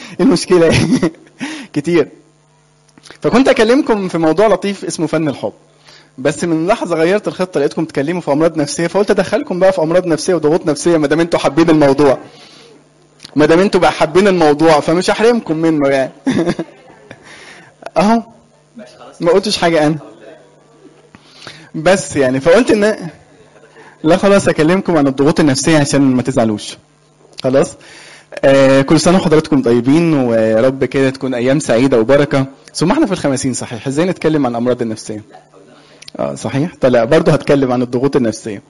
المشكله كتير فكنت اكلمكم في موضوع لطيف اسمه فن الحب بس من لحظه غيرت الخطه لقيتكم تكلموا في امراض نفسيه فقلت ادخلكم بقى في امراض نفسيه وضغوط نفسيه ما دام انتوا حابين الموضوع ما دام انتوا بقى حابين الموضوع فمش هحرمكم منه يعني اهو ما قلتش حاجه انا بس يعني فقلت ان لا خلاص اكلمكم عن الضغوط النفسيه عشان ما تزعلوش خلاص آه كل سنه وحضراتكم طيبين ويا رب كده تكون ايام سعيده وبركه ثم احنا في الخمسين صحيح ازاي نتكلم عن الامراض النفسيه اه صحيح طيب لا برضه هتكلم عن الضغوط النفسيه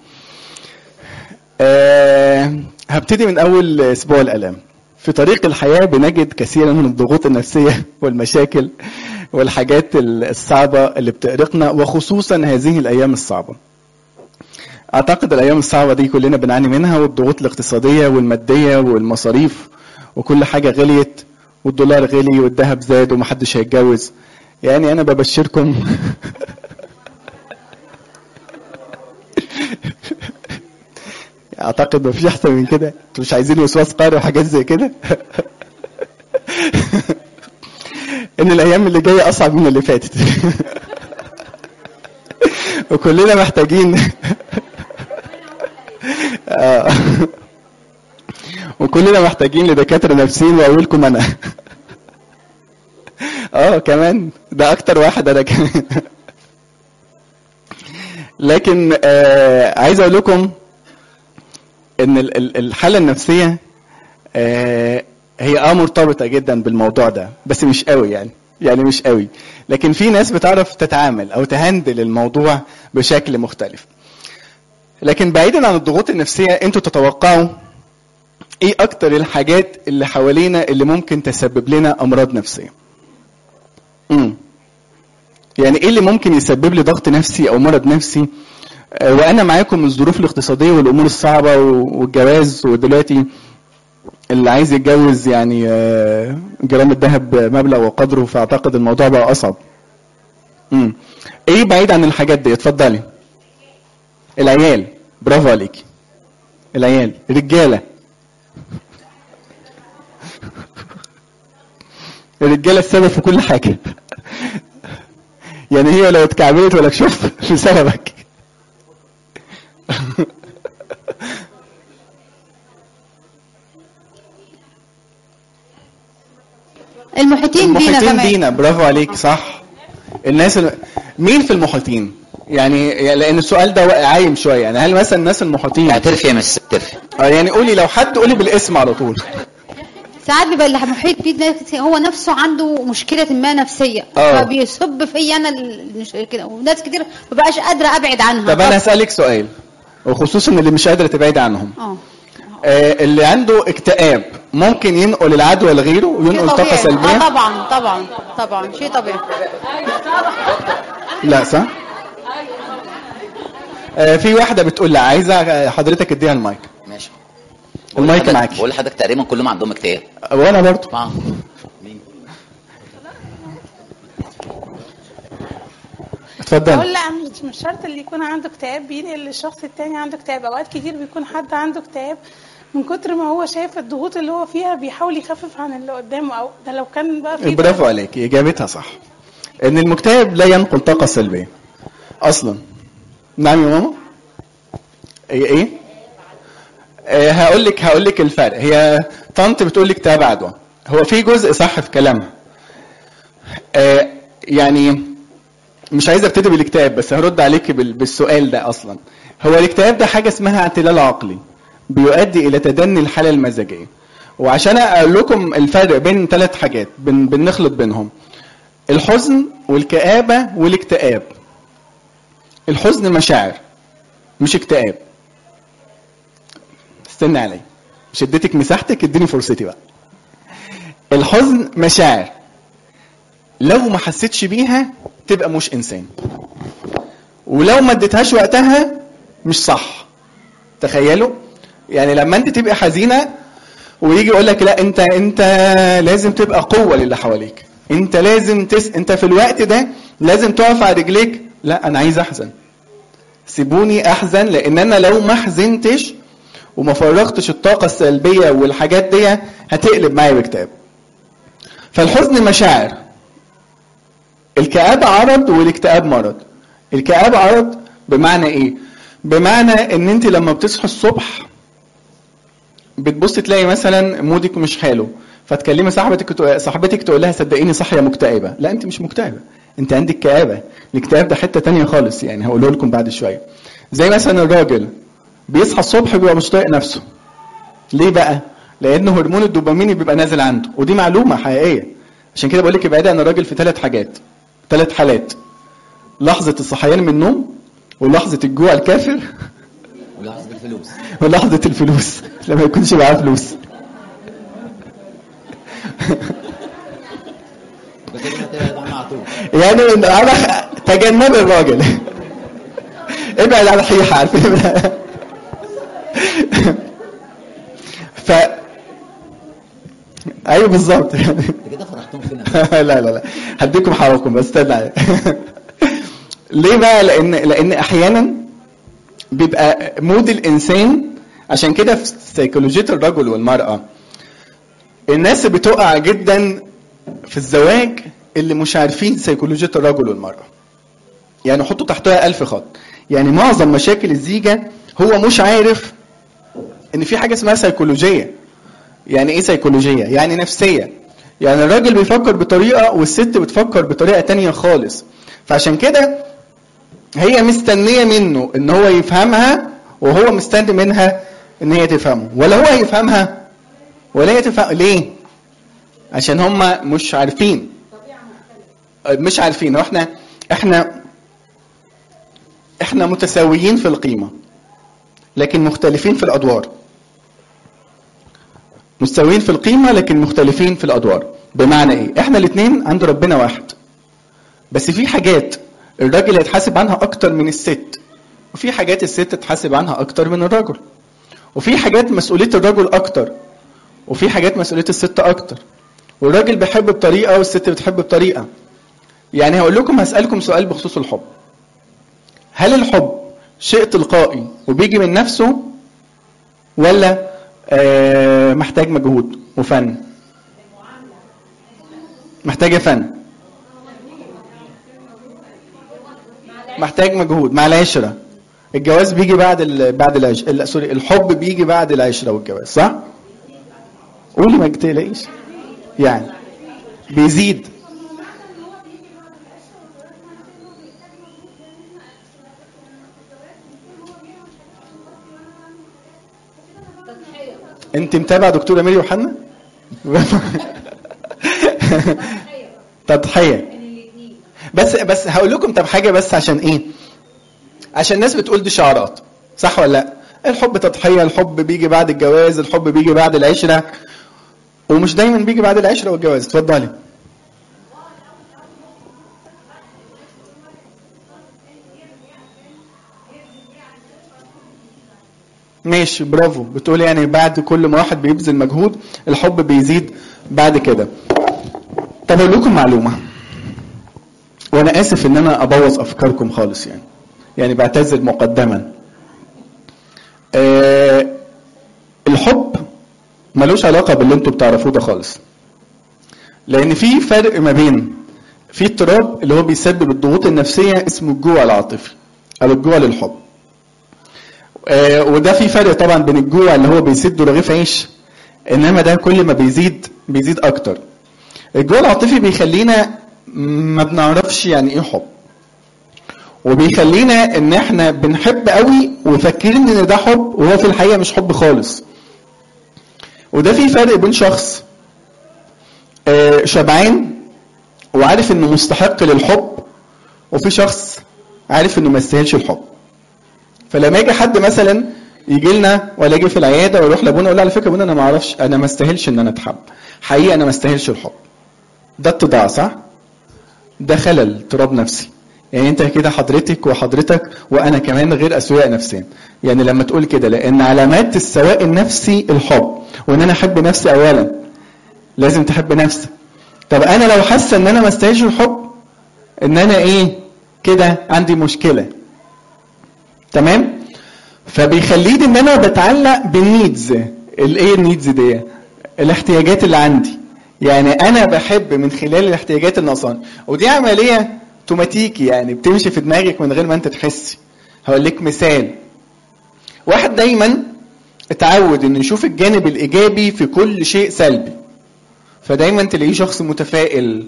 آه هبتدي من اول اسبوع الالام في طريق الحياه بنجد كثيرا من الضغوط النفسيه والمشاكل والحاجات الصعبه اللي بتقرقنا وخصوصا هذه الايام الصعبه اعتقد الايام الصعبه دي كلنا بنعاني منها والضغوط الاقتصاديه والماديه والمصاريف وكل حاجه غليت والدولار غلي والذهب زاد ومحدش هيتجوز يعني انا ببشركم اعتقد مفيش احسن من كده انتوا مش عايزين وسواس قهري وحاجات زي كده ان الايام اللي جايه اصعب من اللي فاتت وكلنا محتاجين آه. وكلنا محتاجين لدكاتره نفسيين واقول لكم انا اه كمان ده اكتر واحد انا كمان لكن آه عايز اقول لكم ان الحاله النفسيه آه هي اه مرتبطه جدا بالموضوع ده بس مش قوي يعني يعني مش قوي لكن في ناس بتعرف تتعامل او تهندل الموضوع بشكل مختلف لكن بعيدا عن الضغوط النفسيه انتوا تتوقعوا ايه اكتر الحاجات اللي حوالينا اللي ممكن تسبب لنا امراض نفسيه امم يعني ايه اللي ممكن يسبب لي ضغط نفسي او مرض نفسي آه وانا معاكم الظروف الاقتصاديه والامور الصعبه والجواز ودلوقتي اللي عايز يتجوز يعني جرام الذهب مبلغ وقدره فاعتقد الموضوع بقى اصعب امم ايه بعيد عن الحاجات دي اتفضلي العيال برافو عليكي العيال رجاله الرجاله السبب في كل حاجه يعني هي لو اتكعبلت ولا شوف بسببك المحيطين بينا المحيطين كمان بينا برافو عليك صح الناس ال... مين في المحيطين يعني يعني لان السؤال ده عايم شويه يعني هل مثلا الناس المحيطين اعترفي يا مس اعترفي آه يعني قولي لو حد قولي بالاسم على طول ساعات بيبقى اللي محيط بيه ده هو نفسه عنده مشكلة ما نفسية آه. فبيصب فيا انا ال- كده وناس كتير مبقاش قادرة ابعد عنها طب انا هسالك سؤال وخصوصا اللي مش قادره تبعد عنهم اه آه اللي عنده اكتئاب ممكن ينقل العدوى لغيره وينقل شيء طاقه طبيعي. سلبيه اه طبعا طبعا طبعا شيء طبيعي لا صح آه في واحده بتقول لا عايزه حضرتك اديها المايك ماشي المايك بقول لحضرتك- معاكي. بقول لحضرتك تقريبا كلهم عندهم اكتئاب وانا برضو اه مين اتفضل اقول لا مش مش شرط اللي يكون عنده اكتئاب بينقل للشخص التاني عنده اكتئاب اوقات كتير بيكون حد عنده اكتئاب من كتر ما هو شايف الضغوط اللي هو فيها بيحاول يخفف عن اللي قدامه او ده لو كان بقى في برافو عليك اجابتها صح ان المكتئب لا ينقل طاقه سلبيه اصلا نعم يا ماما ايه ايه آه هقول لك هقول لك الفرق هي طنط بتقول لك اكتئاب عدوى هو في جزء صح في كلامها آه يعني مش عايز ابتدي بالاكتئاب بس هرد عليك بال- بالسؤال ده اصلا هو الاكتئاب ده حاجه اسمها اعتلال عقلي بيؤدي الى تدني الحاله المزاجيه وعشان اقول لكم الفرق بين ثلاث حاجات بن بنخلط بينهم الحزن والكآبة والاكتئاب الحزن مشاعر مش اكتئاب استنى علي مش اديتك مساحتك اديني فرصتي بقى الحزن مشاعر لو ما حسيتش بيها تبقى مش انسان ولو ما اديتهاش وقتها مش صح تخيلوا يعني لما انت تبقى حزينه ويجي يقول لك لا انت انت لازم تبقى قوه للي حواليك انت لازم تس انت في الوقت ده لازم تقف على رجليك لا انا عايز احزن سيبوني احزن لان انا لو ما حزنتش وما فرغتش الطاقه السلبيه والحاجات دي هتقلب معايا باكتئاب فالحزن مشاعر الكآبة عرض والاكتئاب مرض الكآبة عرض بمعنى ايه بمعنى ان انت لما بتصحي الصبح بتبص تلاقي مثلا مودك مش حلو فتكلمي صاحبتك تقول- صاحبتك تقول لها صدقيني صاحيه مكتئبه لا انت مش مكتئبه انت عندك كآبه الاكتئاب ده حته تانية خالص يعني هقوله لكم بعد شويه زي مثلا الراجل بيصحى الصبح بيبقى مش طايق نفسه ليه بقى لان هرمون الدوبامين بيبقى نازل عنده ودي معلومه حقيقيه عشان كده بقول لك ابعدي عن الراجل في ثلاث حاجات ثلاث حالات لحظه الصحيان من النوم ولحظه الجوع الكافر ولحظة الفلوس ولحظه الفلوس لما يكونش معاه فلوس بس كده هتبعد عنها على طول يعني من انا تجنب الراجل ابعد عن الحيحة عارفين ف ايوه بالظبط انت كده فرحتهم فينا لا لا لا هديكم حقكم بس استنى عليا. ليه بقى لان لان احيانا بيبقى مود الانسان عشان كده في سيكولوجيه الرجل والمراه الناس بتقع جدا في الزواج اللي مش عارفين سيكولوجيه الرجل والمراه يعني حطوا تحتها ألف خط يعني معظم مشاكل الزيجة هو مش عارف ان في حاجة اسمها سيكولوجية يعني ايه سيكولوجية يعني نفسية يعني الراجل بيفكر بطريقة والست بتفكر بطريقة تانية خالص فعشان كده هي مستنية منه ان هو يفهمها وهو مستني منها ان هي تفهمه ولا هو هيفهمها ولا هي تفهم ليه عشان هم مش عارفين مش عارفين واحنا احنا احنا متساويين في القيمة لكن مختلفين في الادوار متساويين في القيمة لكن مختلفين في الادوار بمعنى ايه احنا الاثنين عند ربنا واحد بس في حاجات الراجل يتحاسب عنها اكتر من الست وفي حاجات الست تتحاسب عنها اكتر من الرجل وفي حاجات مسؤولية الرجل اكتر وفي حاجات مسؤولية الست اكتر والراجل بيحب بطريقة والست بتحب بطريقة يعني هقول لكم هسألكم سؤال بخصوص الحب هل الحب شيء تلقائي وبيجي من نفسه ولا آه محتاج مجهود وفن محتاجة فن محتاج مجهود مع العشرة الجواز بيجي بعد ال... بعد العشرة لا سوري الحب بيجي بعد العشرة والجواز صح؟ قولي ما تقلقيش يعني بيزيد انت متابع دكتوره ميري وحنا تضحيه بس بس هقول لكم طب حاجه بس عشان ايه عشان الناس بتقول دي شعارات صح ولا لا الحب تضحيه الحب بيجي بعد الجواز الحب بيجي بعد العشره ومش دايما بيجي بعد العشره والجواز اتفضلي ماشي برافو بتقول يعني بعد كل ما واحد بيبذل مجهود الحب بيزيد بعد كده طب اقول لكم معلومه وانا اسف ان انا ابوظ افكاركم خالص يعني يعني بعتذر مقدما أه الحب ملوش علاقه باللي انتوا بتعرفوه ده خالص لان في فرق ما بين في اضطراب اللي هو بيسبب الضغوط النفسيه اسمه الجوع العاطفي او الجوع للحب آه وده في فرق طبعا بين الجوع اللي هو بيسد رغيف عيش انما ده كل ما بيزيد بيزيد اكتر الجوع العاطفي بيخلينا ما بنعرفش يعني ايه حب وبيخلينا ان احنا بنحب قوي وفاكرين ان ده حب وهو في الحقيقه مش حب خالص وده في فرق بين شخص آه شبعان وعارف انه مستحق للحب وفي شخص عارف انه ما يستاهلش الحب فلما يجي حد مثلا يجي لنا ولا يجي في العياده ويروح لابونا يقول له على فكره ابونا انا ما اعرفش انا ما استاهلش ان انا اتحب حقيقه انا ما استاهلش الحب ده اتضاع صح ده خلل اضطراب نفسي يعني انت كده حضرتك وحضرتك وانا كمان غير اسوياء نفسيا يعني لما تقول كده لان علامات السواء النفسي الحب وان انا احب نفسي اولا لازم تحب نفسك طب انا لو حاسه ان انا ما استاهلش الحب ان انا ايه كده عندي مشكله تمام فبيخليني ان انا بتعلق بالنيدز الايه النيدز دي الاحتياجات اللي عندي يعني انا بحب من خلال الاحتياجات النقصان ودي عمليه اوتوماتيكي يعني بتمشي في دماغك من غير ما انت تحسي هقول لك مثال واحد دايما اتعود انه يشوف الجانب الايجابي في كل شيء سلبي فدايما تلاقيه شخص متفائل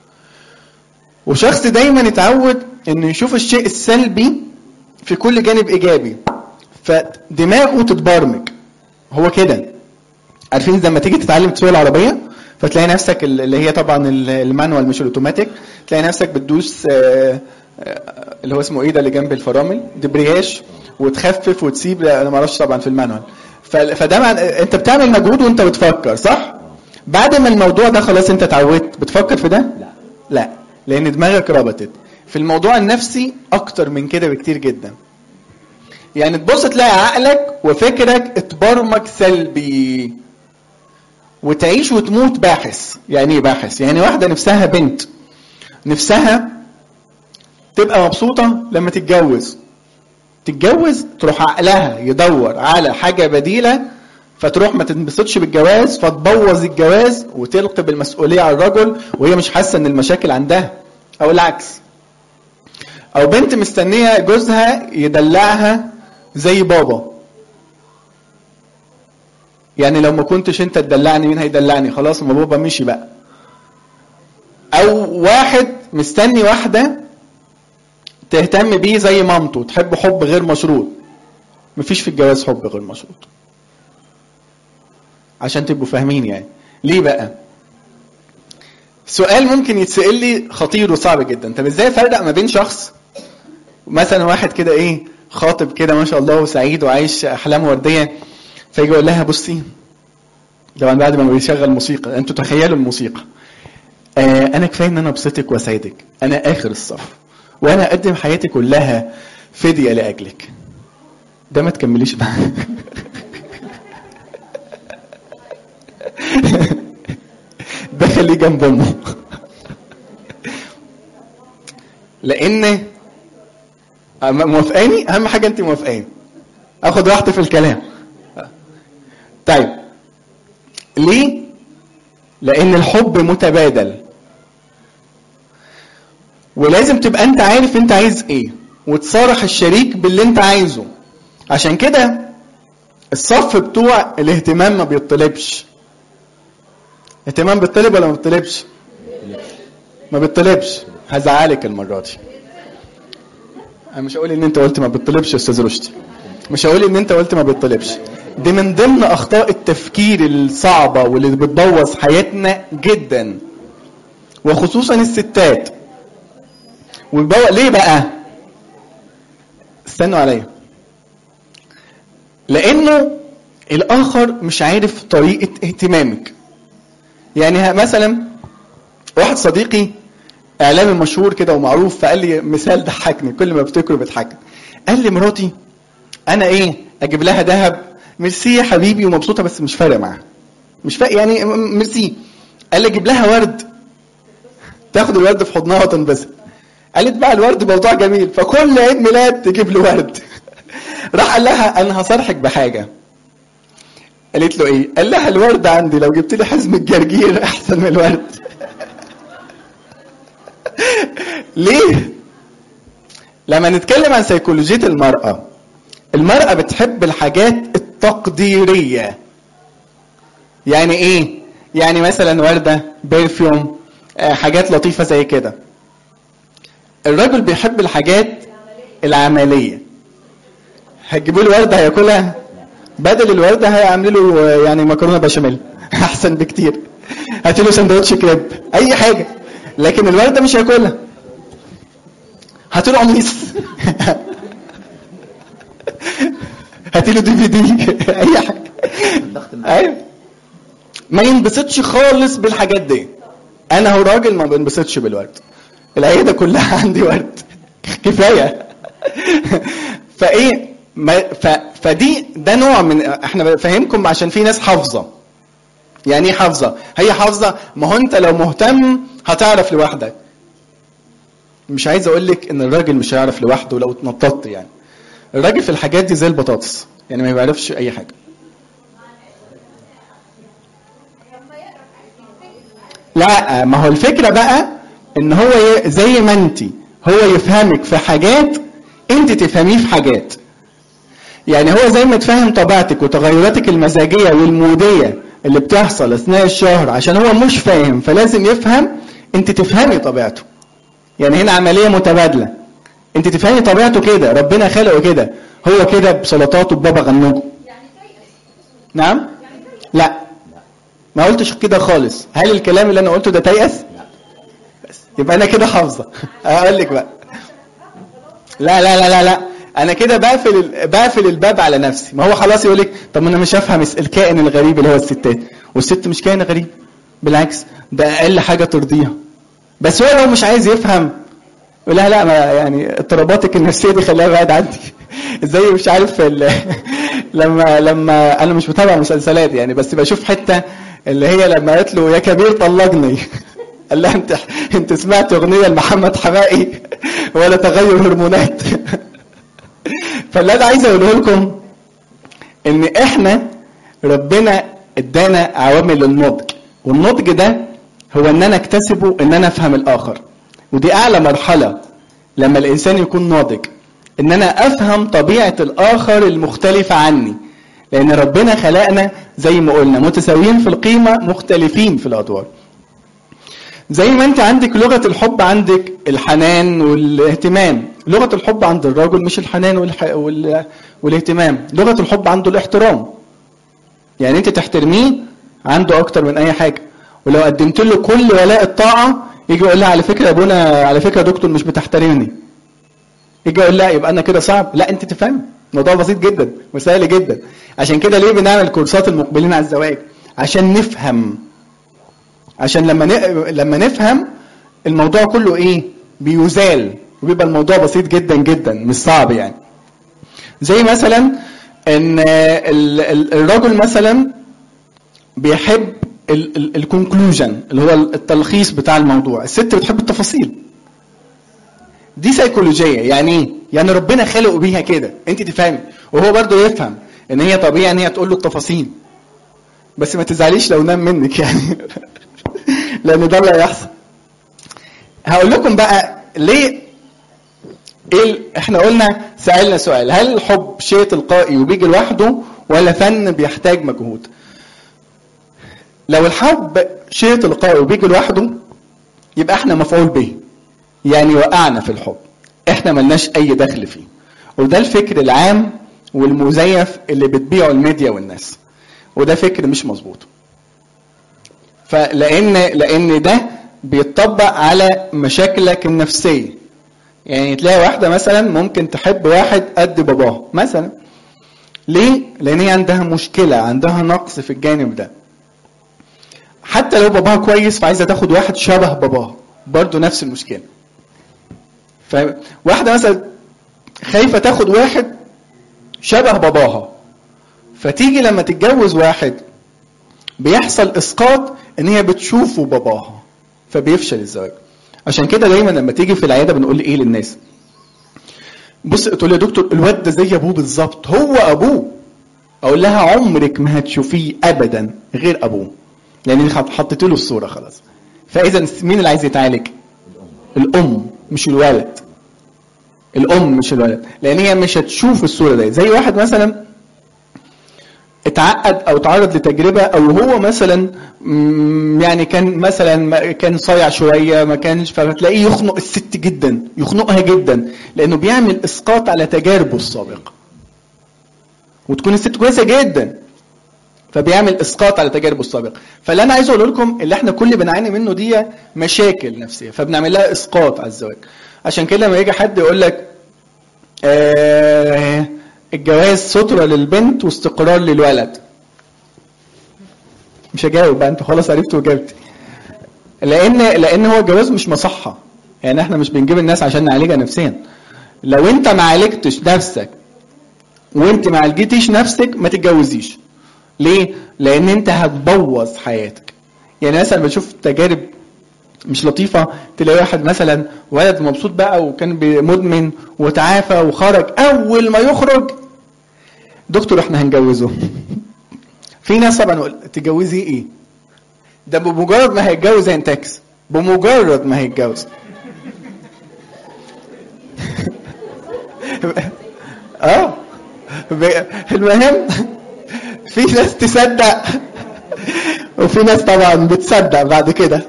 وشخص دايما اتعود انه يشوف الشيء السلبي في كل جانب ايجابي فدماغه تتبرمج هو كده عارفين لما تيجي تتعلم تسوق العربيه فتلاقي نفسك ال- اللي هي طبعا ال- المانوال مش الاوتوماتيك تلاقي نفسك بتدوس آه، آه، اللي هو اسمه ايه ده اللي جنب الفرامل دبرياج وتخفف وتسيب لا، انا ما اعرفش طبعا في المانوال ف- فده مع... انت بتعمل مجهود وانت بتفكر صح بعد ما الموضوع ده خلاص انت اتعودت بتفكر في ده لا لا لان دماغك ربطت في الموضوع النفسي اكتر من كده بكتير جدا يعني تبص تلاقي عقلك وفكرك اتبرمج سلبي وتعيش وتموت باحث يعني ايه باحث يعني واحده نفسها بنت نفسها تبقى مبسوطه لما تتجوز تتجوز تروح عقلها يدور على حاجه بديله فتروح ما تنبسطش بالجواز فتبوظ الجواز وتلقي بالمسؤوليه على الرجل وهي مش حاسه ان المشاكل عندها او العكس او بنت مستنيه جوزها يدلعها زي بابا يعني لو ما كنتش انت تدلعني مين هيدلعني خلاص ما بابا مشي بقى او واحد مستني واحده تهتم بيه زي مامته تحب حب غير مشروط مفيش في الجواز حب غير مشروط عشان تبقوا فاهمين يعني ليه بقى سؤال ممكن يتسأل لي خطير وصعب جدا طب ازاي افرق ما بين شخص مثلا واحد كده ايه خاطب كده ما شاء الله وسعيد وعايش احلام ورديه فيجي يقول لها بصي طبعا بعد ما بيشغل موسيقى انتوا تخيلوا الموسيقى آه انا كفايه ان انا ابسطك واسعدك انا اخر الصف وانا اقدم حياتي كلها فديه لاجلك ده ما تكمليش معاه ده خليه جنب امه لان أما- موافقاني اهم حاجه انت موافقاني اخد راحتي في الكلام طيب ليه لان الحب متبادل ولازم تبقى انت عارف انت عايز ايه وتصارح الشريك باللي انت عايزه عشان كده الصف بتوع الاهتمام ما بيطلبش اهتمام بيطلب ولا ما بيطلبش ما بيطلبش هزعلك المره دي انا مش هقول ان انت قلت ما بيطلبش يا استاذ رشدي مش هقول ان انت قلت ما بيطلبش دي من ضمن اخطاء التفكير الصعبه واللي بتبوظ حياتنا جدا وخصوصا الستات وبيبوظ ليه بقى استنوا عليا لانه الاخر مش عارف طريقه اهتمامك يعني ه- مثلا واحد صديقي اعلامي مشهور كده ومعروف فقال لي مثال ضحكني كل ما افتكره بيضحكني قال لي مراتي انا ايه اجيب لها ذهب ميرسي يا حبيبي ومبسوطه بس مش فارق معاها مش فارق يعني م- ميرسي قال لي اجيب لها ورد تاخد الورد في حضنها وتنبسط قالت بقى الورد موضوع جميل فكل عيد ميلاد تجيب له ورد راح قال لها انا هصارحك بحاجه قالت له ايه قال لها الورد عندي لو جبت لي حزمه جرجير احسن من الورد ليه لما نتكلم عن سيكولوجيه المراه المراه بتحب الحاجات التقديريه يعني ايه يعني مثلا ورده برفيوم آه، حاجات لطيفه زي كده الراجل بيحب الحاجات العمليه هتجيبوا له ورده هياكلها بدل الورده هيعمل له آه، يعني مكرونه بشاميل احسن بكتير هاتي له سندوتش كريب اي حاجه لكن الورده مش هياكلها هاتي له قميص هاتي له دي في دي اي حاجه ضغط الم- ايوه ما ينبسطش خالص بالحاجات دي انا هو راجل ما بنبسطش بالورد العياده كلها عندي ورد كفايه فايه ما ف فدي ده نوع من احنا بفهمكم عشان في ناس حافظه يعني ايه حافظه هي حافظه ما هو انت لو مهتم هتعرف لوحدك مش عايز اقول لك ان الراجل مش هيعرف لوحده لو اتنططت يعني الراجل في الحاجات دي زي البطاطس يعني ما بيعرفش اي حاجه لا ما هو الفكره بقى ان هو ي- زي ما انت هو يفهمك في حاجات انت تفهميه في حاجات يعني هو زي ما تفهم طبيعتك وتغيراتك المزاجيه والموديه اللي بتحصل اثناء الشهر عشان هو مش فاهم فلازم يفهم انت تفهمي طبيعته يعني هنا عمليه متبادله انت تفهمي طبيعته كده ربنا خلقه كده هو كده بسلطاته ببابا غنوجه نعم لا ما قلتش كده خالص هل الكلام اللي انا قلته ده تيأس بس يبقى انا كده حافظه اقول لك بقى لا لا لا لا لا انا كده بقفل ال- بقفل الباب على نفسي ما هو خلاص يقول لك طب ما انا مش هفهم الس- الكائن الغريب اللي هو الستات والست مش كائن غريب بالعكس ده اقل حاجه ترضيها بس هو لو مش عايز يفهم يقول لها لا ما يعني اضطراباتك النفسيه دي خليها بعيد عني زي مش عارف ال- لما لما انا مش متابع مسلسلات يعني بس بشوف حته اللي هي لما قالت له يا كبير طلقني قال لها انت انت سمعت اغنيه لمحمد حماقي ولا تغير هرمونات فاللي انا عايز اقوله لكم ان احنا ربنا ادانا عوامل النضج والنضج ده هو ان انا اكتسبه ان انا افهم الاخر ودي اعلى مرحله لما الانسان يكون ناضج ان انا افهم طبيعه الاخر المختلفه عني لان ربنا خلقنا زي ما قلنا متساويين في القيمه مختلفين في الادوار زي ما انت عندك لغه الحب عندك الحنان والاهتمام لغه الحب عند الرجل مش الحنان والح... وال... والاهتمام لغه الحب عنده الاحترام يعني انت تحترميه عنده اكتر من اي حاجه ولو قدمت له كل ولاء الطاعه يجي يقول لها على فكره يا ابونا على فكره يا دكتور مش بتحترمني يجي يقول لا يبقى انا كده صعب لا انت تفهم الموضوع بسيط جدا وسهل جدا عشان كده ليه بنعمل كورسات المقبلين على الزواج عشان نفهم عشان لما ن... لما نفهم الموضوع كله ايه بيزال وبيبقى الموضوع بسيط جدا جدا مش صعب يعني زي مثلا ان ال- ال- الرجل مثلا بيحب الكونكلوجن اللي هو التلخيص بتاع الموضوع الست بتحب التفاصيل دي سيكولوجيه يعني ايه يعني ربنا خلقه بيها كده انت تفهمي وهو برضه يفهم ان هي طبيعي ان هي تقول له التفاصيل بس ما تزعليش لو نام منك يعني لان ده اللي هيحصل هقول لكم بقى ليه ايه ال- احنا قلنا سألنا سؤال هل الحب شيء تلقائي وبيجي لوحده ولا فن بيحتاج مجهود لو الحب شيء تلقائي وبيجي لوحده يبقى احنا مفعول به يعني وقعنا في الحب احنا ملناش اي دخل فيه وده الفكر العام والمزيف اللي بتبيعه الميديا والناس وده فكر مش مظبوط فلان لان ده بيتطبق على مشاكلك النفسيه يعني تلاقي واحده مثلا ممكن تحب واحد قد باباها مثلا ليه لان هي عندها مشكله عندها نقص في الجانب ده حتى لو باباها كويس فعايزه تاخد واحد شبه باباها برضه نفس المشكله فواحده مثلا خايفه تاخد واحد شبه باباها فتيجي لما تتجوز واحد بيحصل اسقاط ان هي بتشوفه باباها فبيفشل الزواج عشان كده دايما لما تيجي في العياده بنقول ايه للناس بص تقول يا دكتور الواد ده زي ابوه بالظبط هو ابوه اقول لها عمرك ما هتشوفيه ابدا غير ابوه لان حطيت له الصوره خلاص فاذا مين اللي عايز يتعالج الام مش الولد الام مش الولد لان هي مش هتشوف الصوره دي زي واحد مثلا اتعقد او تعرض لتجربه او هو مثلا مم، يعني كان مثلا ما- كان صايع شويه ما كانش فتلاقيه يخنق الست جدا يخنقها جدا لانه بيعمل اسقاط على تجاربه السابقه وتكون الست كويسه جدا فبيعمل اسقاط على تجاربه السابقه فاللي انا عايز اقول لكم اللي احنا كل بنعاني منه دي مشاكل نفسيه فبنعمل لها اسقاط على الزواج عشان كده لما يجي حد يقول لك آه الجواز سترة للبنت واستقرار للولد مش هجاوب بقى انت خلاص عرفتوا اجابتي لان لان هو الجواز مش مصحه يعني احنا مش بنجيب الناس عشان نعالجها نفسيا لو انت ما عالجتش نفسك وانت ما عالجتيش نفسك ما تتجوزيش ليه لان انت هتبوظ حياتك يعني مثلا بشوف تجارب مش لطيفة تلاقي واحد مثلا ولد مبسوط بقى وكان بي- مدمن وتعافى وخرج أول ما يخرج دكتور احنا هنجوزه في ناس طبعا يقول تجوزي ايه ده بمجرد ما هيتجوز هينتكس بمجرد ما هيتجوز اه ب- المهم في ناس تصدق وفي ناس طبعا بتصدق بعد كده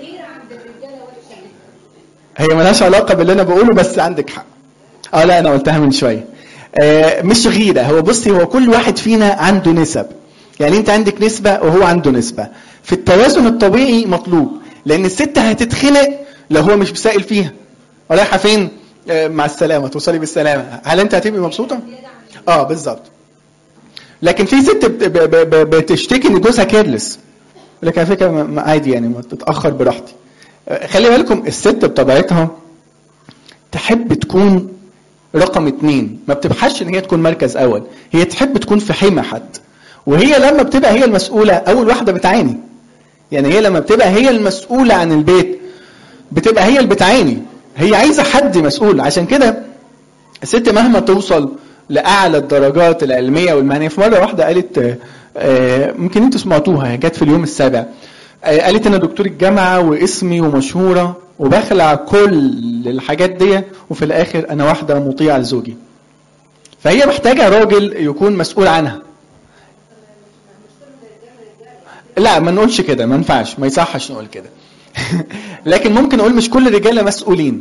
هي ملهاش علاقه باللي انا بقوله بس عندك حق اه لا انا قلتها من شويه آه مش غيره هو بصي هو كل واحد فينا عنده نسب يعني انت عندك نسبه وهو عنده نسبه في التوازن الطبيعي مطلوب لان الست هتتخلق لو هو مش مسائل فيها رايحه فين آه مع السلامه توصلي بالسلامه هل انت هتبقي مبسوطه اه بالظبط لكن في ست بت- ب- ب- ب- بتشتكي ان جوزها كيرلس يقول لك على فكره ما- ما عادي يعني ما تتاخر براحتي آه، خلي بالكم الست بطبيعتها تحب تكون رقم اتنين ما بتبحثش ان هي تكون مركز اول هي تحب تكون في حمى حد وهي لما بتبقى هي المسؤوله اول واحده بتعاني يعني هي لما بتبقى هي المسؤوله عن البيت بتبقى هي اللي بتعاني هي عايزه حد مسؤول عشان كده الست مهما توصل لاعلى الدرجات العلميه والمهنيه في مره واحده قالت آه، آه، ممكن انتوا سمعتوها هي جت في اليوم السابع آه، قالت انا دكتور الجامعه واسمي ومشهوره وبخلع كل الحاجات دي وفي الاخر انا واحده مطيعه لزوجي فهي محتاجه راجل يكون مسؤول عنها لا ما نقولش كده ما ينفعش ما يصحش نقول كده لكن ممكن نقول مش كل الرجاله مسؤولين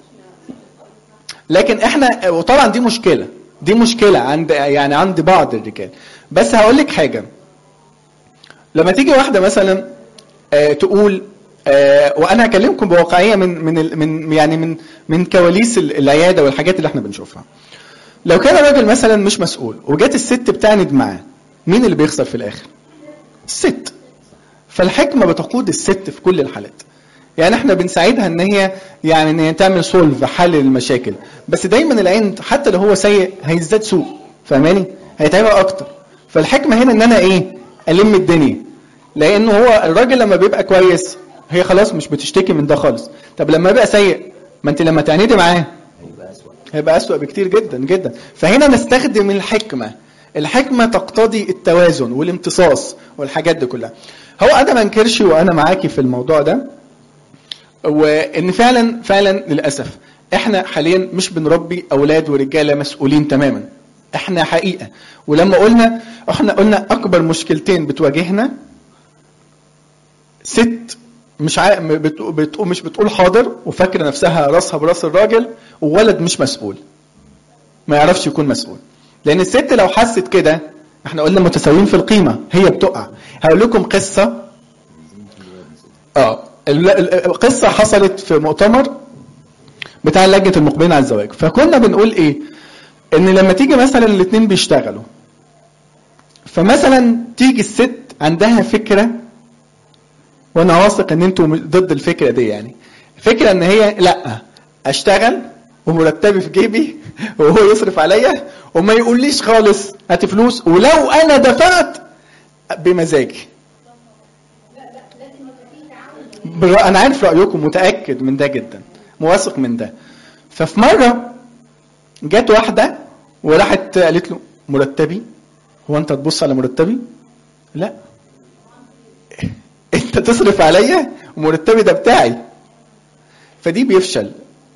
لكن احنا وطبعا دي مشكله دي مشكله عند يعني عند بعض الرجال بس هقول لك حاجه لما تيجي واحده مثلا آه، تقول آه، وانا هكلمكم بواقعيه من من ال- من يعني من من كواليس ال- العياده والحاجات اللي احنا بنشوفها لو كان راجل مثلا مش مسؤول وجت الست بتعند معاه مين اللي بيخسر في الاخر الست فالحكمه بتقود الست في كل الحالات يعني احنا بنساعدها ان هي يعني ان هي تعمل سولف حل للمشاكل بس دايما العين حتى لو هو سيء هيزداد سوء فاهماني هيتعبها اكتر فالحكمه هنا ان انا ايه الم الدنيا لانه هو الراجل لما بيبقى كويس هي خلاص مش بتشتكي من ده خالص طب لما يبقى سيء ما انت لما تعندي معاه هيبقى اسوء هيبقى أسوأ بكتير جدا جدا فهنا نستخدم الحكمة الحكمة تقتضي التوازن والامتصاص والحاجات دي كلها هو أنا ما انكرش وأنا معاكي في الموضوع ده وإن فعلا فعلا للأسف إحنا حاليا مش بنربي أولاد ورجالة مسؤولين تماما إحنا حقيقة ولما قلنا إحنا قلنا أكبر مشكلتين بتواجهنا ست مش عا... بتقول بتقول مش بتقول حاضر وفاكره نفسها راسها براس الراجل وولد مش مسؤول ما يعرفش يكون مسؤول لان الست لو حست كده احنا قلنا متساويين في القيمه هي بتقع هقول لكم قصه اه ال- ال- القصه حصلت في مؤتمر بتاع لجنه المقبلين على الزواج فكنا بنقول ايه ان لما تيجي مثلا الاثنين بيشتغلوا فمثلا تيجي الست عندها فكره وانا واثق ان انتوا ضد الفكره دي يعني فكره ان هي لا اشتغل ومرتبي في جيبي وهو يصرف عليا وما يقوليش خالص هات فلوس ولو انا دفعت بمزاجي برا- انا عارف رايكم متاكد من ده جدا مواثق من ده ففي مره جت واحده وراحت قالت له مرتبي هو انت تبص على مرتبي لا انت تصرف عليا ومرتبي ده بتاعي فدي بيفشل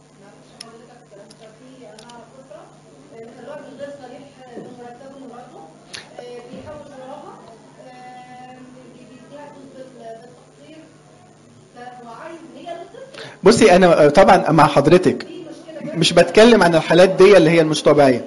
بصي انا طبعا مع حضرتك مش بتكلم عن الحالات دي اللي هي مش طبيعيه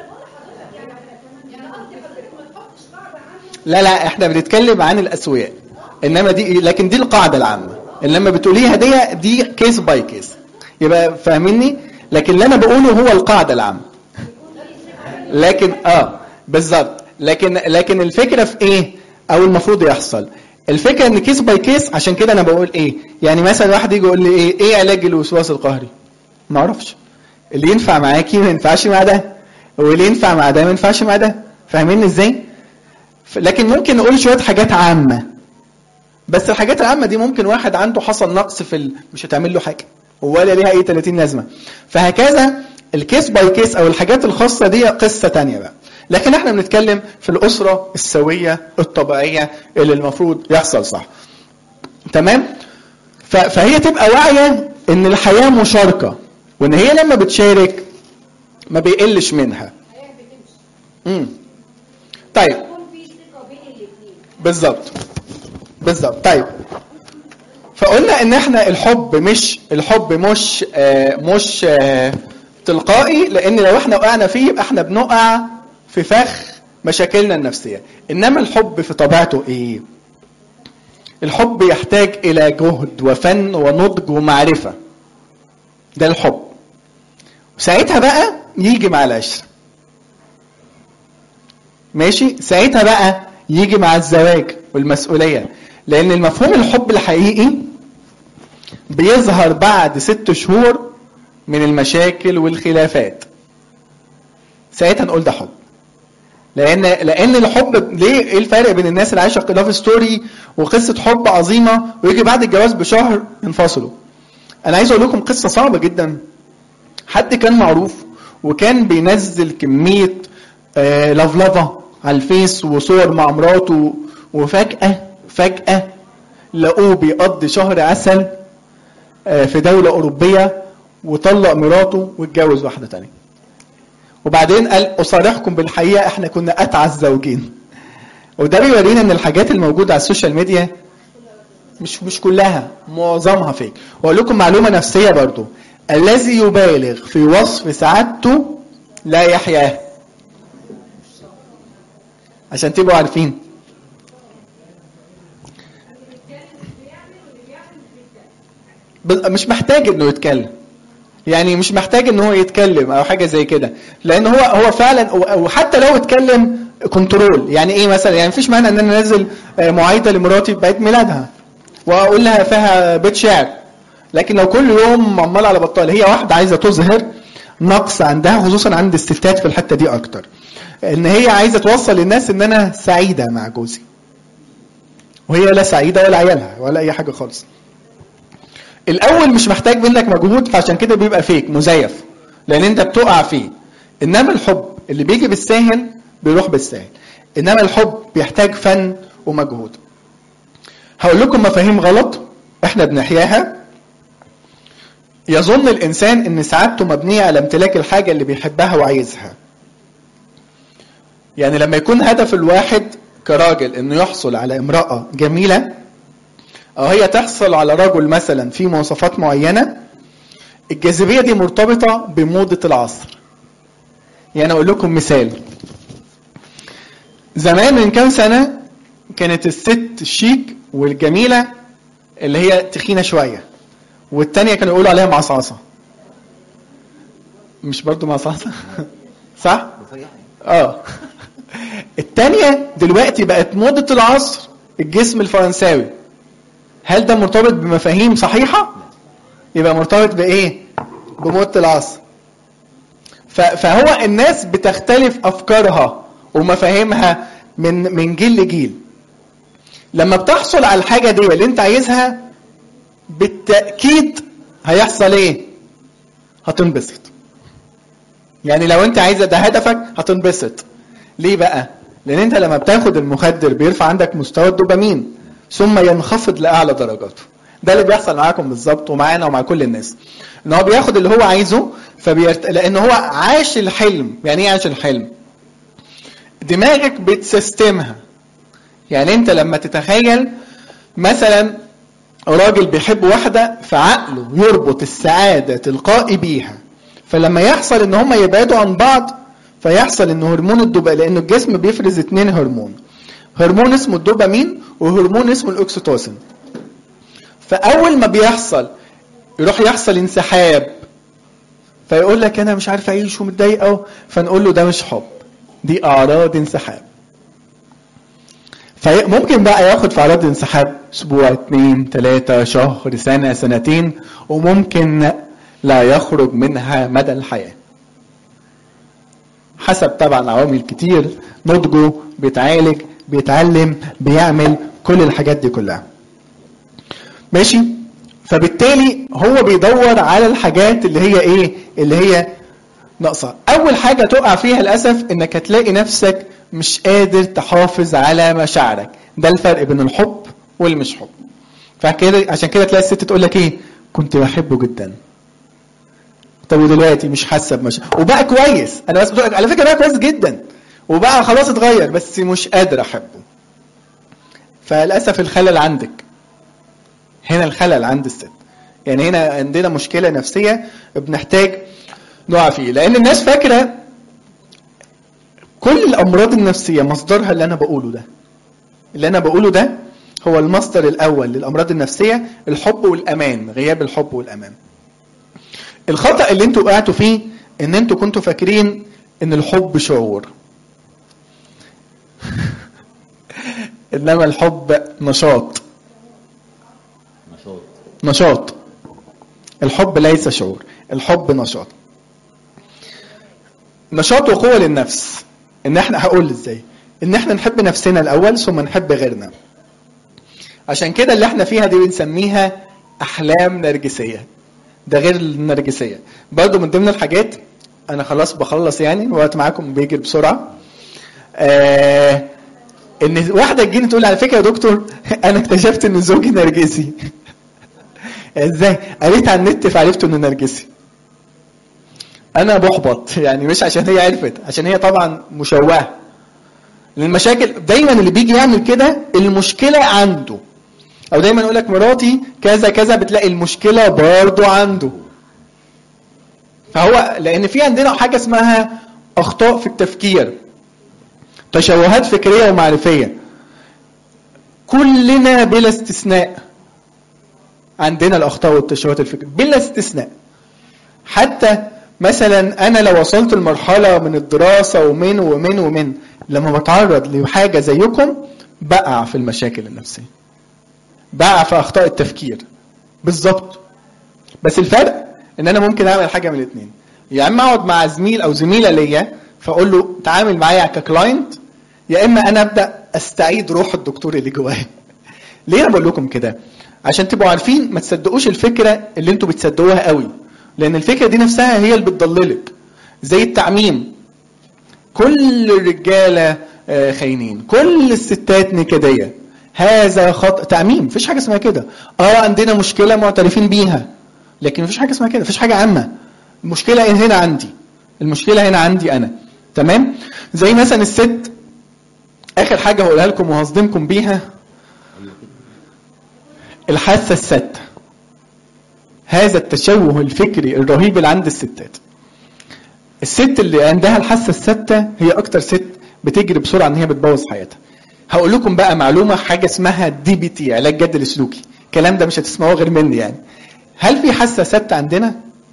لا لا احنا بنتكلم عن الاسوياء انما دي لكن دي القاعده العامه انما بتقوليها دي دي كيس باي كيس يبقى فاهميني لكن اللي انا بقوله هو القاعده العامه لكن اه بالظبط لكن لكن الفكره في ايه او المفروض يحصل الفكره ان كيس باي كيس عشان كده انا بقول ايه يعني مثلا واحد يجي يقول لي ايه ايه علاج الوسواس القهري ما اعرفش اللي ينفع معاكي ما ينفعش مع ده واللي ينفع مع ده ما ينفعش مع ده فاهمين ازاي ف- لكن ممكن نقول شويه حاجات عامه بس الحاجات العامه دي ممكن واحد عنده حصل نقص في ال... مش هتعمل له حاجه ولا ليها اي 30 لازمه فهكذا الكيس باي كيس او الحاجات الخاصه دي قصه تانية بقى لكن احنا بنتكلم في الاسره السويه الطبيعيه اللي المفروض يحصل صح تمام ف- فهي تبقى واعيه ان الحياه مشاركه وان هي لما بتشارك ما بيقلش منها امم طيب بالظبط بالظبط طيب فقلنا ان احنا الحب مش الحب مش آه مش آه تلقائي لان لو احنا وقعنا فيه يبقى احنا بنقع في فخ مشاكلنا النفسيه انما الحب في طبيعته ايه الحب يحتاج الى جهد وفن ونضج ومعرفه ده الحب ساعتها بقى يجي مع العشره ماشي ساعتها بقى يجي مع الزواج والمسؤوليه لان المفهوم الحب الحقيقي بيظهر بعد ست شهور من المشاكل والخلافات ساعتها نقول ده حب لان لان الحب ليه ايه الفرق بين الناس اللي عايشه لاف ستوري وقصه حب عظيمه ويجي بعد الجواز بشهر ينفصلوا انا عايز اقول لكم قصه صعبه جدا حد كان معروف وكان بينزل كميه آه لفلفه على الفيس وصور مع مراته وفجاه فجاه لقوه بيقضي شهر عسل آه في دوله اوروبيه وطلق مراته واتجوز واحده تانية وبعدين قال اصارحكم بالحقيقه احنا كنا اتعس زوجين وده بيورينا ان الحاجات الموجوده على السوشيال ميديا مش مش كلها معظمها فيك واقول لكم معلومه نفسيه برضو الذي يبالغ في وصف سعادته لا يحياه عشان تبقوا عارفين ب- مش محتاج انه يتكلم يعني مش محتاج ان هو يتكلم او حاجه زي كده لان هو هو فعلا وحتى لو اتكلم كنترول يعني ايه مثلا يعني مفيش مانع ان انا انزل آه، معايده لمراتي بعيد ميلادها واقول لها فيها بيت شعر لكن لو كل يوم عمال على بطال هي واحده عايزه تظهر نقص عندها خصوصا عند الستات في الحته دي اكتر ان هي عايزه توصل للناس ان انا سعيده مع جوزي وهي لا سعيده ولا عيالها ولا اي حاجه خالص الاول مش محتاج منك مجهود فعشان كده بيبقى فيك مزيف لان انت بتقع فيه انما الحب اللي بيجي بالساهل بيروح بالساهل انما الحب بيحتاج فن ومجهود هقول لكم مفاهيم غلط احنا بنحياها يظن الانسان ان سعادته مبنيه على امتلاك الحاجه اللي بيحبها وعايزها يعني لما يكون هدف الواحد كراجل انه يحصل على امراه جميله او هي تحصل على رجل مثلا في مواصفات معينه الجاذبيه دي مرتبطه بموضه العصر يعني اقول لكم مثال زمان من كام سنه كانت الست الشيك والجميله اللي هي تخينه شويه والتانية كانوا يقولوا عليها معصعصه مش برضو معصعصه صح رفيع اه التانية دلوقتي بقت موضة العصر الجسم الفرنساوي هل ده مرتبط بمفاهيم صحيحة؟ يبقى مرتبط بإيه؟ بموضة العصر ف- فهو الناس بتختلف أفكارها ومفاهيمها من من جيل لجيل لما بتحصل على الحاجة دي اللي انت عايزها بالتأكيد هيحصل ايه؟ هتنبسط يعني لو انت عايزه ده هدفك هتنبسط ليه بقى لان انت لما بتاخد المخدر بيرفع عندك مستوى الدوبامين ثم ينخفض لاعلى درجاته ده اللي بيحصل معاكم بالظبط ومعانا ومع كل الناس ان هو بياخد اللي هو عايزه فبيرت... لان هو عاش الحلم يعني ايه عاش الحلم دماغك بتسيستمها يعني انت لما تتخيل مثلا راجل بيحب واحده فعقله يربط السعاده تلقائي بيها فلما يحصل ان هم يبعدوا عن بعض فيحصل ان هرمون الدوبامين لان الجسم بيفرز اتنين هرمون هرمون اسمه الدوبامين وهرمون اسمه الاكسيتوسين فاول ما بيحصل يروح يحصل انسحاب فيقول لك انا مش عارف اعيش ومتضايق أوي فنقول له ده مش حب دي اعراض انسحاب فممكن بقى ياخد في اعراض الانسحاب اسبوع اتنين تلاتة شهر سنة سنتين وممكن لا يخرج منها مدى الحياة حسب طبعا عوامل كتير نضجه بيتعالج بيتعلم بيعمل كل الحاجات دي كلها ماشي فبالتالي هو بيدور على الحاجات اللي هي ايه اللي هي ناقصه اول حاجه تقع فيها للاسف انك هتلاقي نفسك مش قادر تحافظ على مشاعرك ده الفرق بين الحب والمش حب فكده عشان كده تلاقي الست تقول لك ايه كنت بحبه جدا طب ودلوقتي مش حاسه بمش وبقى كويس انا بس بقول على فكره بقى كويس جدا وبقى خلاص اتغير بس مش قادر احبه فللاسف الخلل عندك هنا الخلل عند الست يعني هنا عندنا مشكله نفسيه بنحتاج نقع فيه لان الناس فاكره كل الامراض النفسيه مصدرها اللي انا بقوله ده اللي انا بقوله ده هو المصدر الاول للامراض النفسيه الحب والامان غياب الحب والامان الخطا اللي انتوا وقعتوا فيه ان انتوا كنتوا فاكرين ان الحب شعور انما الحب نشاط نشاط نشاط الحب ليس شعور الحب نشاط نشاط وقوة للنفس ان احنا هقول ازاي ان احنا نحب نفسنا الاول ثم نحب غيرنا عشان كده اللي احنا فيها دي بنسميها احلام نرجسية ده غير النرجسية برضو من ضمن الحاجات انا خلاص بخلص يعني الوقت معاكم بيجري بسرعة آه ان واحدة تجيني تقول على فكرة يا دكتور انا اكتشفت ان زوجي نرجسي ازاي قريت على النت فعرفت انه نرجسي انا بحبط يعني مش عشان هي عرفت عشان هي طبعا مشوهه المشاكل دايما اللي بيجي يعمل كده المشكله عنده او دايما يقول لك مراتي كذا كذا بتلاقي المشكله برضه عنده فهو لان في عندنا حاجه اسمها اخطاء في التفكير تشوهات فكريه ومعرفيه كلنا بلا استثناء عندنا الاخطاء والتشوهات الفكريه بلا استثناء حتى مثلا انا لو وصلت لمرحله من الدراسه ومن ومن ومن لما بتعرض لحاجه زيكم بقع في المشاكل النفسيه بقع في اخطاء التفكير بالظبط بس الفرق ان انا ممكن اعمل حاجه من الاثنين يا اما اقعد مع زميل او زميله ليا فاقول له تعامل معايا ككلاينت يا اما انا ابدا استعيد روح الدكتور اللي جوايا ليه انا بقول لكم كده عشان تبقوا عارفين ما تصدقوش الفكره اللي انتوا بتصدقوها قوي لان الفكره دي نفسها هي اللي بتضللك زي التعميم كل الرجاله آه، خاينين كل الستات نكديه هذا خطأ تعميم مفيش حاجه اسمها كده اه عندنا مشكله معترفين بيها لكن مفيش حاجه اسمها كده مفيش حاجه عامه المشكله هنا عندي المشكله هنا عندي انا تمام زي مثلا الست اخر حاجه هقولها لكم وهصدمكم بيها الحاسه السادسه هذا التشوه الفكري الرهيب اللي عند الستات الست اللي عندها الحاسه السادسه هي اكتر ست بتجري بسرعه ان هي بتبوظ حياتها هقول لكم بقى معلومه حاجه اسمها دي بي تي علاج جد السلوكي الكلام ده مش هتسمعوه غير مني يعني هل في حاسه سادسه عندنا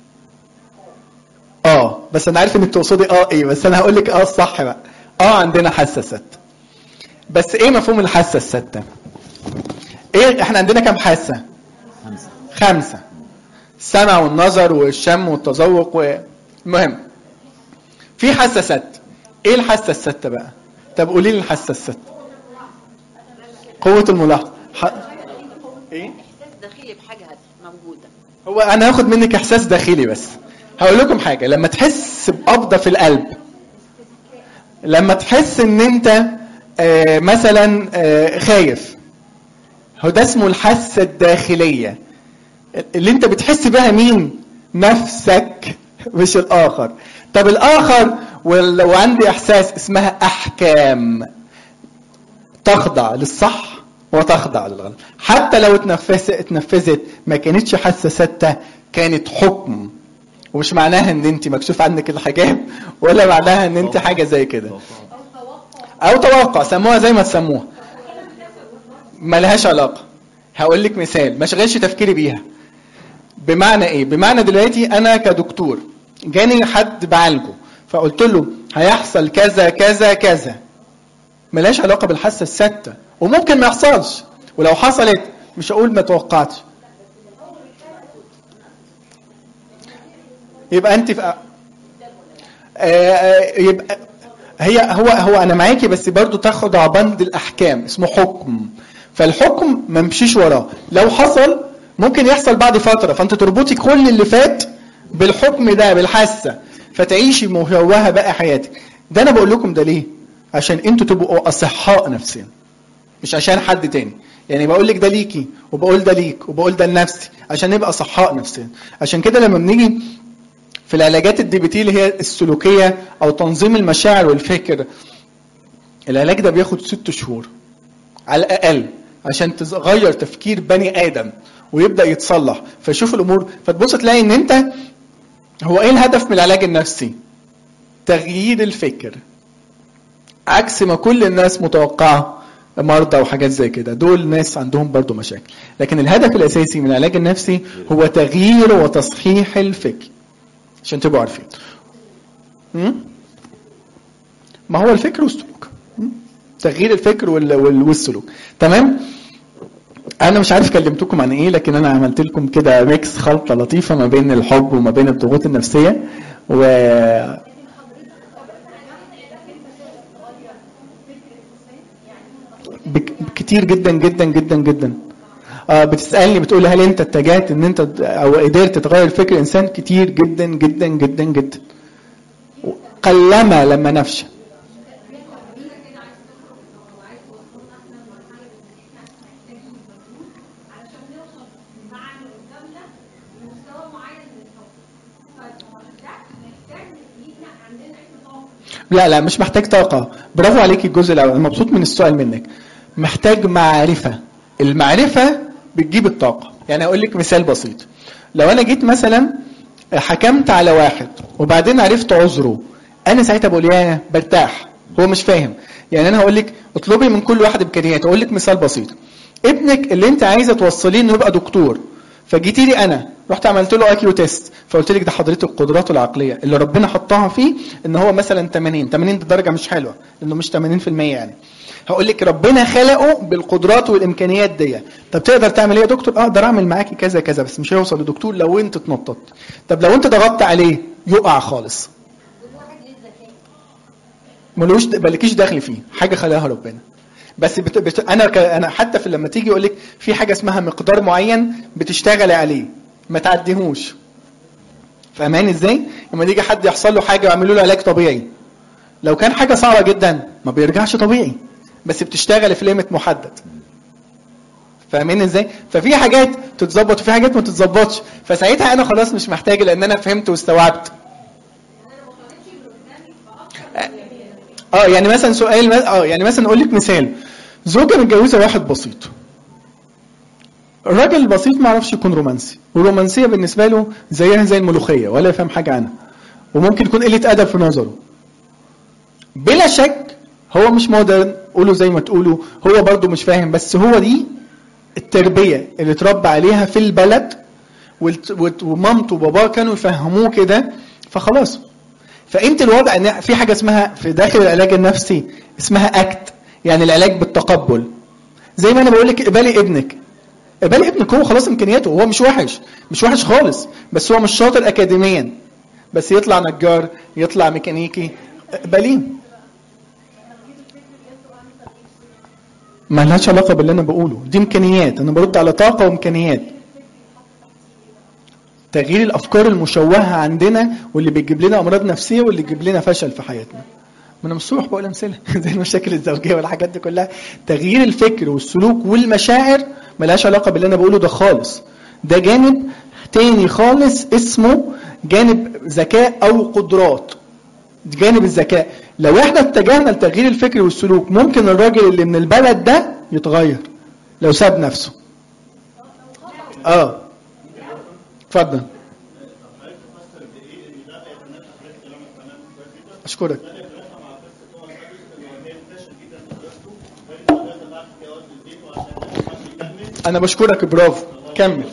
اه بس انا عارف انك تقصدي اه ايه بس انا هقول لك اه الصح بقى اه عندنا حاسه سادسه بس ايه مفهوم الحاسه السادسه ايه احنا عندنا كام حاسه خمسة خمسة السمع والنظر والشم والتذوق و... المهم في حاسة ست ايه الحاسة الستة بقى طب قولي لي الحاسة الستة قوة الملاحظة ح... ايه احساس داخلي بحاجه موجوده هو انا هاخد منك احساس داخلي بس هقول لكم حاجة لما تحس بقبضة في القلب لما تحس ان انت آه، مثلا آه، خايف هو ده اسمه الحاسة الداخلية اللي انت بتحس بها مين نفسك مش الاخر طب الاخر وال- وعندي احساس اسمها احكام تخضع للصح وتخضع للغلط حتى لو اتنفست اتنفذت ما كانتش حاسه ستة كانت حكم ومش معناها ان انت مكشوف عنك الحجاب ولا معناها ان انت حاجه زي كده او توقع سموها زي ما تسموها ملهاش علاقه هقول لك مثال ما شغلش تفكيري بيها بمعنى ايه بمعنى دلوقتي انا كدكتور جاني حد بعالجه فقلت له هيحصل كذا كذا كذا ملهاش علاقه بالحاسه السادسه وممكن ما يحصلش ولو حصلت مش هقول ما توقعتش يبقى انت في آه، آه، يبقى هي هو هو انا معاكي بس برضو تاخد بند الاحكام اسمه حكم فالحكم ما مشيش وراه لو حصل ممكن يحصل بعد فتره فانت تربطي كل اللي فات بالحكم ده بالحاسه فتعيشي مشوهه بقى حياتك ده انا بقول لكم ده ليه عشان انتوا تبقوا اصحاء نفسيا مش عشان حد تاني يعني بقول لك ده ليكي وبقول ده ليك وبقول ده لنفسي عشان نبقى صحاء نفسيا عشان كده لما بنيجي في العلاجات الدي بي تي اللي هي السلوكيه او تنظيم المشاعر والفكر العلاج ده بياخد ست شهور على الاقل عشان تغير تفكير بني ادم ويبدا يتصلح فشوف الامور فتبص تلاقي ان انت هو ايه الهدف من العلاج النفسي تغيير الفكر عكس ما كل الناس متوقعه مرضى وحاجات زي كده دول ناس عندهم برضو مشاكل لكن الهدف الاساسي من العلاج النفسي هو تغيير وتصحيح الفكر عشان تبقوا عارفين م? ما هو الفكر والسلوك م? تغيير الفكر وال- وال- والسلوك تمام انا مش عارف كلمتكم عن ايه لكن انا عملت لكم كده ميكس خلطه لطيفه ما بين الحب وما بين الضغوط النفسيه و بك- كتير جدا جدا جدا جدا آه بتسالني بتقول هل انت اتجهت ان انت او قدرت تغير فكر الانسان كتير جدا جدا جدا جدا قلما لما نفشل لا لا مش محتاج طاقة برافو عليك الجزء الأول أنا مبسوط من السؤال منك محتاج معرفة المعرفة بتجيب الطاقة يعني أقول لك مثال بسيط لو أنا جيت مثلا حكمت على واحد وبعدين عرفت عذره أنا ساعتها بقول يا برتاح هو مش فاهم يعني أنا هقول لك اطلبي من كل واحد إمكانيات أقول لك مثال بسيط ابنك اللي أنت عايزة توصليه إنه يبقى دكتور فجيتي لي انا رحت عملت له اي كيو تيست فقلت لك ده حضرتك قدراته العقليه اللي ربنا حطها فيه ان هو مثلا 80 80 دي درجه مش حلوه لانه مش 80% يعني هقول لك ربنا خلقه بالقدرات والامكانيات دي طب تقدر تعمل ايه يا دكتور اقدر اعمل معاكي كذا كذا بس مش هيوصل لدكتور لو انت اتنططت طب لو انت ضغطت عليه يقع خالص ملوش مالكيش دخل فيه حاجه خلقها ربنا بس بت... بت... انا ك... انا حتى في لما تيجي يقول لك في حاجه اسمها مقدار معين بتشتغلي عليه ما تعديهوش فاهماني ازاي لما يجي حد يحصل له حاجه ويعملوا له علاج طبيعي لو كان حاجه صعبه جدا ما بيرجعش طبيعي بس بتشتغل في ليميت محدد فاهمين ازاي ففي حاجات تتظبط وفي حاجات ما تتظبطش فساعتها انا خلاص مش محتاج لان انا فهمت واستوعبت اه يعني مثلا سؤال اه يعني مثلا اقول لك مثال زوجة متجوزة واحد بسيط الراجل البسيط ما يعرفش يكون رومانسي والرومانسية بالنسبة له زيها زي الملوخية ولا يفهم حاجة عنها وممكن يكون قلة أدب في نظره بلا شك هو مش مودرن قولوا زي ما تقولوا هو برضو مش فاهم بس هو دي التربية اللي اتربى عليها في البلد والت- وت- ومامته وباباه كانوا يفهموه كده فخلاص فانت الوضع ان في حاجه اسمها في داخل العلاج النفسي اسمها اكت يعني العلاج بالتقبل زي ما انا بقول لك اقبلي ابنك اقبلي ابنك هو خلاص امكانياته هو مش وحش مش وحش خالص بس هو مش شاطر اكاديميا بس يطلع نجار يطلع ميكانيكي اقبليه ما لهاش علاقه باللي انا بقوله دي امكانيات انا برد على طاقه وامكانيات تغيير الافكار المشوهه عندنا واللي بتجيب لنا امراض نفسيه واللي بتجيب لنا فشل في حياتنا ما انا مش بقول امثله زي المشاكل الزوجيه والحاجات دي كلها تغيير الفكر والسلوك والمشاعر ملهاش علاقه باللي انا بقوله ده خالص ده جانب تاني خالص اسمه جانب ذكاء او قدرات جانب الذكاء لو احنا اتجهنا لتغيير الفكر والسلوك ممكن الراجل اللي من البلد ده يتغير لو ساب نفسه اه اتفضل اشكرك انا بشكرك برافو كمل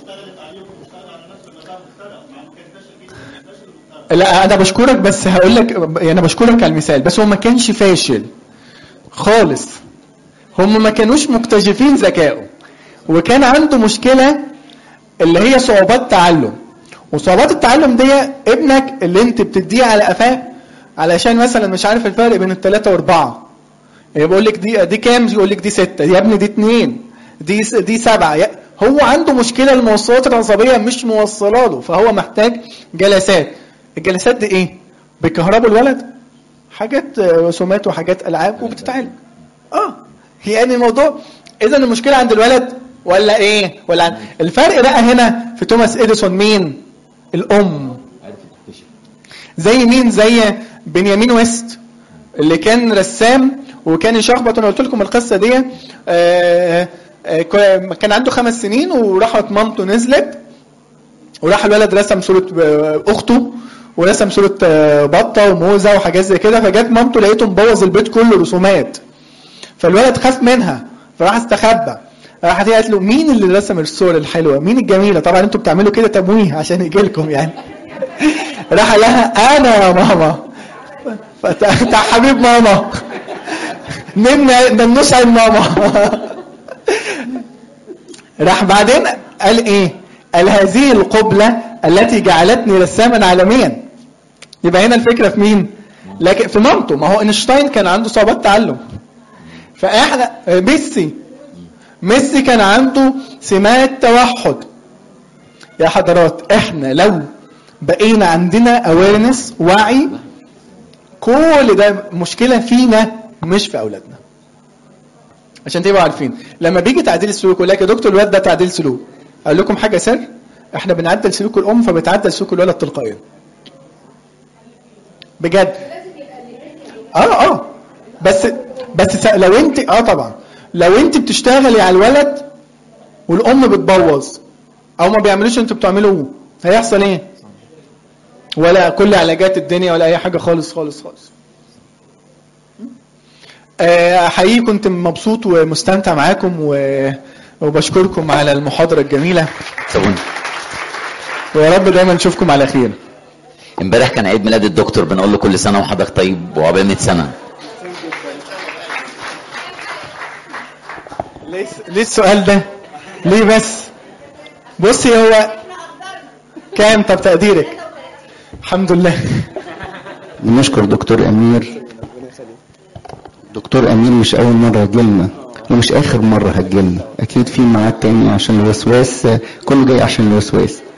لا انا بشكرك بس هقول لك انا بشكرك على المثال بس هو ما كانش فاشل خالص هم ما كانوش مكتشفين ذكائه وكان عنده مشكله اللي هي صعوبات تعلم وصعوبات التعلم دي ابنك اللي انت بتديه على قفاه علشان مثلا مش عارف الفرق بين الثلاثة واربعة يعني بقول لك دي دي كام يقول لك دي ستة يا ابني دي اتنين دي س- دي سبعة يا- هو عنده مشكلة الموصلات العصبية مش موصلة له فهو محتاج جلسات الجلسات دي ايه؟ بيكهربوا الولد حاجات آه، رسومات وحاجات العاب وبتتعالج اه يعني الموضوع اذا المشكله عند الولد ولا ايه ولا عند الفرق بقى هنا في توماس اديسون مين الام عرفت تكتشف زي مين زي بنيامين ويست اللي كان رسام وكان يشخبط انا قلت لكم القصه دي آه، آه، كو- كان عنده خمس سنين وراحت مامته نزلت وراح الولد رسم صوره آه، اخته ورسم صوره آه، بطه وموزه وحاجات زي كده فجت مامته لقيته مبوظ البيت كله رسومات فالولد خاف منها فراح استخبى راحت هي قالت له مين اللي رسم الصور الحلوه مين الجميله طبعا انتوا بتعملوا كده تمويه عشان يجي لكم يعني راح قال لها انا يا ماما فت- بتاع حبيب ماما نمنا ننوش عين ماما راح بعدين قال ايه قال هذه القبلة التي جعلتني رساما عالميا يبقى هنا الفكرة في مين لكن في مامته ما هو اينشتاين كان عنده صعوبات تعلم فاحنا ميسي ميسي كان عنده سمات توحد يا حضرات احنا لو بقينا عندنا اويرنس وعي كل ده مشكله فينا مش في اولادنا عشان تبقوا عارفين لما بيجي تعديل السلوك يقول لك يا دكتور الواد ده تعديل سلوك اقول لكم حاجه سر احنا بنعدل سلوك الام فبتعدل سلوك الولد تلقائيا بجد اه اه بس بس س- لو انت اه طبعا لو انت بتشتغلي على الولد والام بتبوظ او ما بيعملوش انتوا بتعملوه هيحصل ايه ولا كل علاجات الدنيا ولا اي حاجه خالص خالص خالص آه، حقيقي كنت مبسوط ومستمتع معاكم و... وبشكركم على المحاضره الجميله سابوني ويا رب دايما نشوفكم على خير امبارح كان عيد ميلاد الدكتور بنقول له كل سنه وحضرتك طيب وعقبال 100 سنه ليه ليه السؤال ده ليه بس بصي هو كام طب تقديرك الحمد لله بنشكر دكتور امير دكتور امير مش اول مره هتجيلنا ومش اخر مره هتجيلنا اكيد في ميعاد تاني عشان الوسواس كله جاي عشان الوسواس